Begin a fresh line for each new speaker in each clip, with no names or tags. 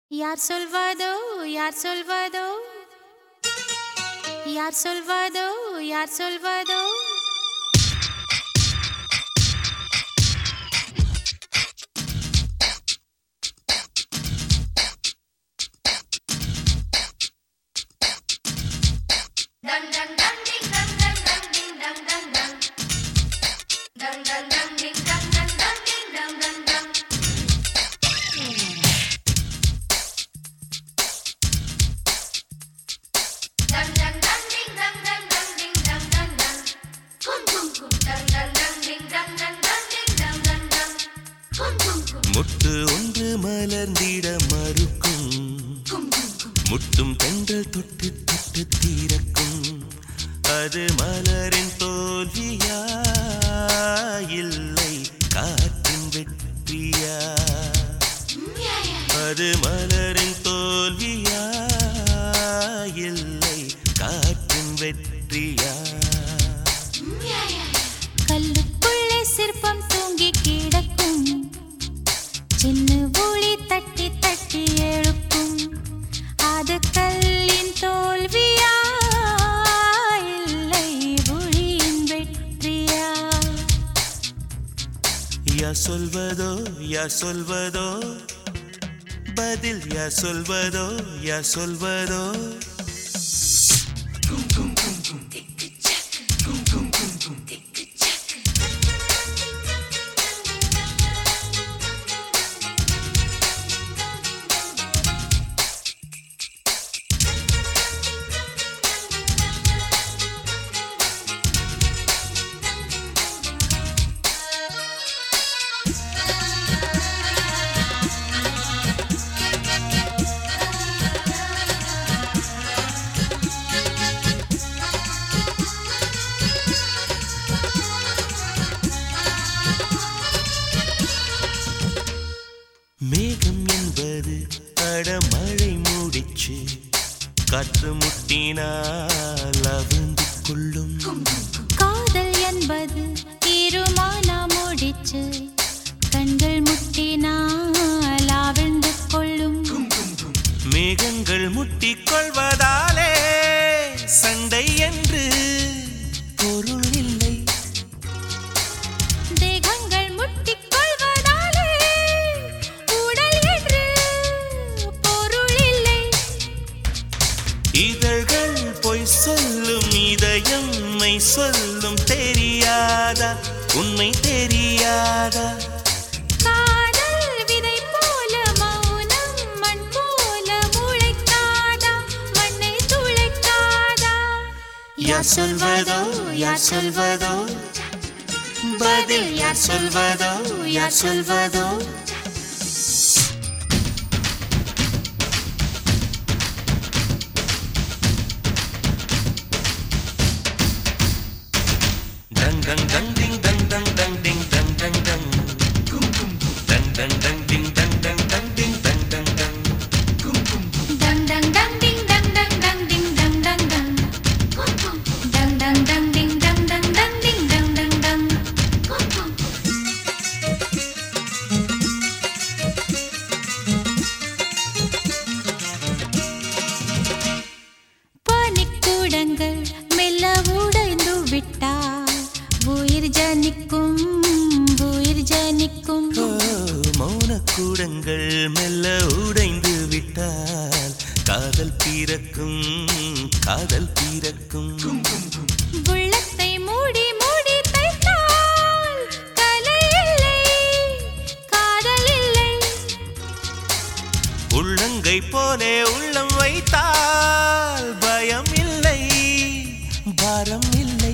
யார் சொல்வதோ யார் சொல்வதோ யார் சொல்வதோ யார் சொல்வதோ
Dang dang dang ding dang dang dang ding dang dang dang. Dang dang dang ding dang dang dang ding dang dang dang. Dang dang dang ding dang dang dang ding dang dang dang. Kum kum kum. Dang dang dang ding dang dang dang ding dang dang dang. Kum kum kum.
முட்டு ஒன்று மலர்ந்திட மறுக்கும்
Kum kum kum.
முட்டும் பெண்கள் தொட்டு தொட்டு தீரக்கும் அது மலரின் தோல்வியா இல்லை காற்றின் வெற்றியா
Yeah yeah.
அது மலரின் தோல்வியா இல்லை காற்றின் வெற்றியா
Yeah yeah.
கல்லுக்குள்ளே சிற்பம் தூங்கி கிடக்கும் சின்ன ஒளி தட்டி தட்டி எழுப்பும் அது கல்லின் தோல்வியா இல்லை ஒளியின் வெற்றியா
யா சொல்வதோ யா சொல்வதோ பதில் யா சொல்வதோ யா சொல்வதோ மேகம் என்பது அடமழை மூடிச்சு காற்று முட்டினால் அவிழ்ந்து கொள்ளும்
காதல் என்பது தீருமானா முடிச்சு கண்கள் முட்டினால் ஆழ்ந்து கொள்ளும்
மேகங்கள் முட்டிக் கொள்வதாலே சண்டை என்று பொருள் இல்லை
தேகங்கள் முட்டிக் கொள்வதாலே உடல் என்று பொருள் இல்லை
இதழ்கள் பொய் சொல்லும் இதயம் மெய் சொல்லும் தெரியாதா உண்மை தெரியாதா
காதல் விதை போல மௌனம் மண் போல முளைக்காதா மண்ணை துளைக்காதா
யார் சொல்வதோ யார் சொல்வதோ பதில் யார் சொல்வதோ யார் சொல்வதோ டங் டங் டங் டிங் டங் டங் டங் டிங் டங் டங் டங் டங் டங் டங் டிங் டங் டங் டங் டிங் டங் டங் டங்
டங் டங் டங் டிங் டங் டங் டங் டிங் டங் டங் டங்
Kum kum kum.
டங் டங் டங் டிங் டங் டங் டங் டிங் டங் டங் டங்
Kum kum kum.
பனிக்கூடங்கள் மெல்ல உடைந்து விட்டால் உயிர் ஜனிக்கும் உயிர் ஜனிக்கும்
ஓ, மௌனக்கூடங்கள் மெல்ல உடைந்து விட்டால் காதல் பிறக்கும் காதல் பிறக்கும்
உள்ளத்தை மூடி மூடி தைத்தால் கலை இல்லை காதல் இல்லை
உள்ளங்கை போலே உள்ளம் வைத்தால் பயம் இல்லை பாரம் இல்லை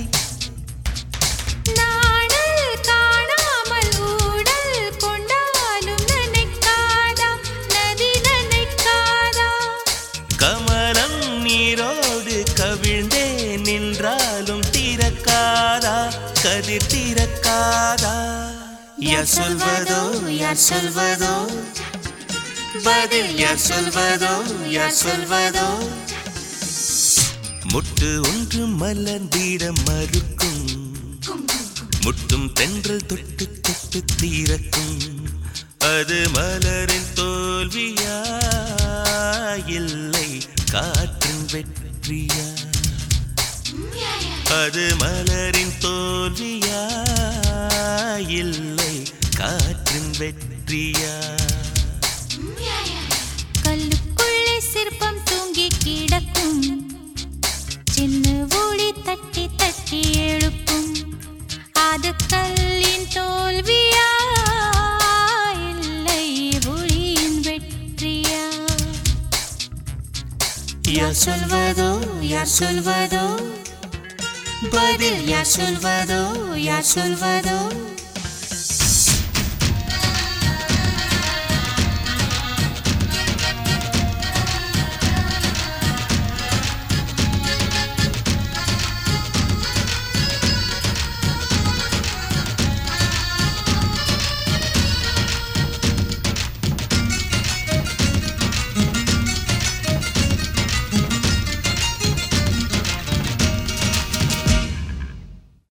நாடல் காணாமல் ஊடல் கொண்டாலும் நினைக்காதா நதி நினைக்காதா
கமலம் நீரோடு கவிழ்ந்தே நின்றாலும் திறக்காதா கதிர் திறக்காதா யார் சொல்வதோ யார் சொல்வதோ பதில் யார் சொல்வதோ யார் சொல்வதோ முட்டு ஒன்று மலர்ந்திட மறுக்கும் முட்டும் தென்றல் தொட்டு தொட்டு தீரக்கும் அது மலரின் தோல்வியா இல்லை காற்றின் வெற்றியா அது மலரின் தோல்வியா இல்லை காற்றின் வெற்றியா
கல்லுக்குள்ளே சிற்பம் தூங்கி கிடக்கும் சின்ன ஒளி தட்டி தட்டி எழுப்பும் அது கல்லின் தோல்வியா இல்லை ஒளியின் வெற்றியா யார் சொல்வதோ யார் சொல்வதோ பதில் யார் சொல்வதோ யார் சொல்வதோ